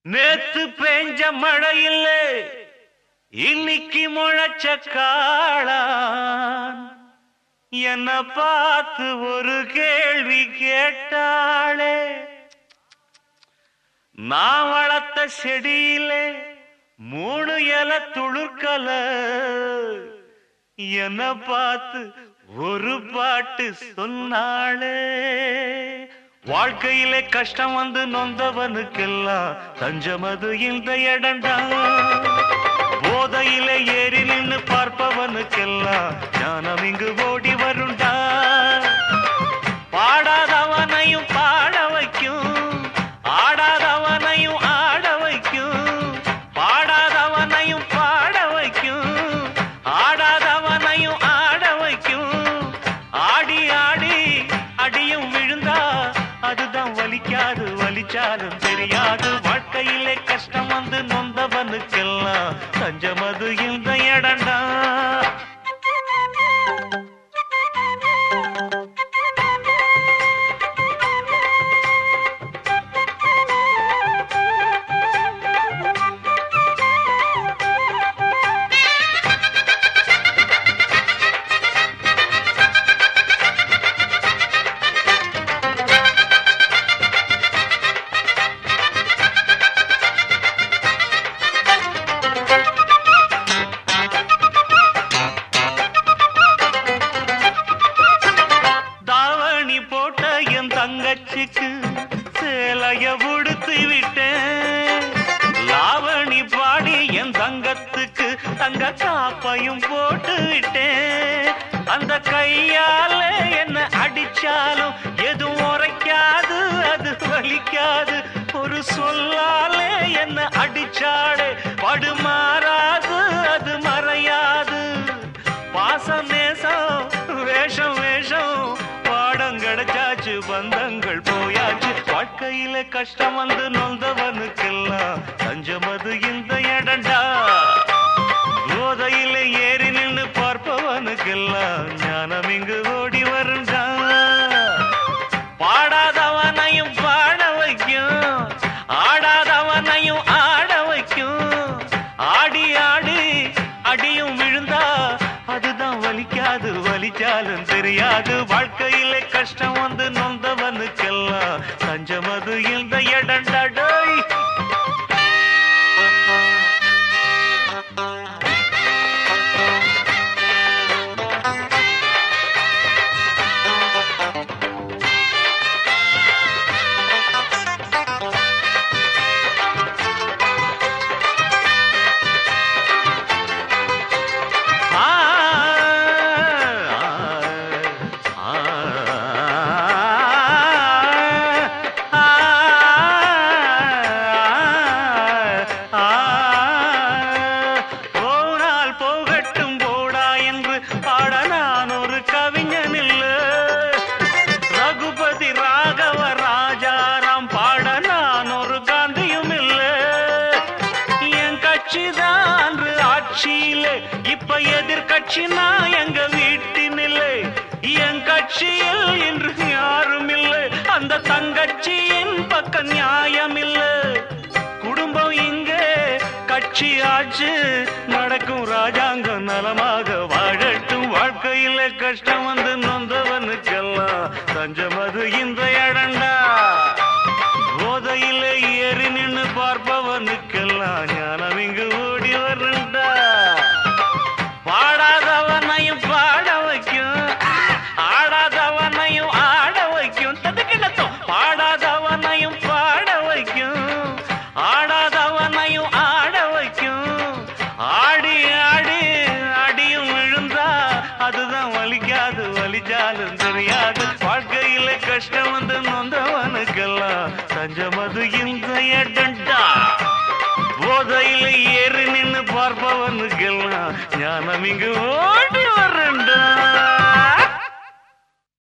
நேத்து பெஞ்ச மழை இல்ல இன்னைக்கு முளைச்ச காளான் என்ன பார்த்து ஒரு கேள்வி கேட்டாளே நான் வளர்த்த செடியிலே மூணு இலை துளுர்க்கல என்ன பார்த்து ஒரு பாட்டு சொன்னாளே வாழ்க்கையிலே கஷ்டம் வந்து நொந்தவனுக்கெல்லாம் தஞ்சமது இந்த இடண்டா போதையிலே ஏறி நின்னு பார்ப்பவனுக்கெல்லாம் ஞானம் இங்கு ஓடி வருண்டா பாடாதவனையும் பாட வைக்கும் ஆடாதவனையும் ஆட வைக்கும் பாடாதவனையும் பாட வைக்கும் ஆடாதவனையும் ஆட வைக்கும் ஆடி ஆடி அடியும் விழுந்தா அதுதான் வலிக்காது வலிச்சாலும் தெரியாது வாழ்க்கையிலே கஷ்டம் வந்து நொந்தவனுக்கெல்லாம் தஞ்சமது இந்த இடண்டா தாவணி போட்ட என் தங்கச்சிக்கு சேலைய உடுத்தி விட்டேன் லாவணி பாடி என் தங்கத்துக்கு தங்க காப்பையும் போட்டு விட்டேன் அந்த கையால என்ன அடிச்சாலும் எதுவும் உரைக்காது அது வலிக்காது ஒரு சொல்லாலே என்ன அடிச்சாடே படுமாறாது அது மறையாது பாசம் நேசம் வேஷம் வேஷம் பாடம் கிடைச்சாச்சு பந்தங்கள் போயாச்சு வாழ்க்கையில கஷ்டம் வந்து நொந்தவனுக்கெல்லாம் தஞ்சமது இந்த இடண்டா போதையில ஏறி நின்று பார்ப்பவனுக்கெல்லாம் ஞானம் இங்கு ஓடி வருண்டா பாடாதவனையும் பாட வைக்கும் ஆடாதவனையும் ஆட வைக்கும் ஆடி ஆடி அடியும் விழுந்தா அதுதான் வலிக்காது வலிச்சாலும் தெரியாது வாழ்க்கையிலே கஷ்டம் வந்து நொந்தவனுக்கெல்லாம் தஞ்சமது இந்த இடண்டடோய் ஆ, ஆ, ஆ, ஆ, போனால் போகட்டும் போடா என்று பாட நான் ஒரு கவிஞன் இல்லை ரகுபதி ராகவ ராஜாராம் பாட நான் ஒரு காந்தியும் இல்லை என் கட்சி தான் ஆட்சியிலே இப்ப எதிர்கட்சி நான் எங்க வீட்டினில்லை என் கட்சியில் இன்று யாரும் இல்லை அந்த தங்கச்சியின் பக்க நியாயம் இல்லை குடும்பம் இங்கே கட்சி ஆச்சு நடக்கும் ராஜாங்கம் நலமாக வாழட்டும் வாழ்க்கையில கஷ்டம் வந்து நொந்தவனுக்கெல்லாம் தஞ்சமது இந்த இடண்டா போதையில ஏறி நின்னு பார்ப்பவனுக்கெல்லாம் ஞானம் இங்கு ஓடி வரண்டா பாடாதவனையும் பாட வைக்கும் ஆடாதவனையும் ஆட வைக்கும் ததுக்கிடத்தோம் பாடாதவனையும் பாட வைக்கும் ஆடாதவனையும் ஆட வைக்கும் ஆடி ஆடி அடியும் விழுந்தா அதுதான் வலிக்காது வலிச்சாலும் தெரியாது வாழ்க்கையில கஷ்டம் வந்து நொந்தவனுக்கெல்லாம் தஞ்சமது இந்த இடண்டா போதையில ஏறி நின்னு பார்ப்பவனுக்கெல்லாம் ஞானம் இங்கு ஓடி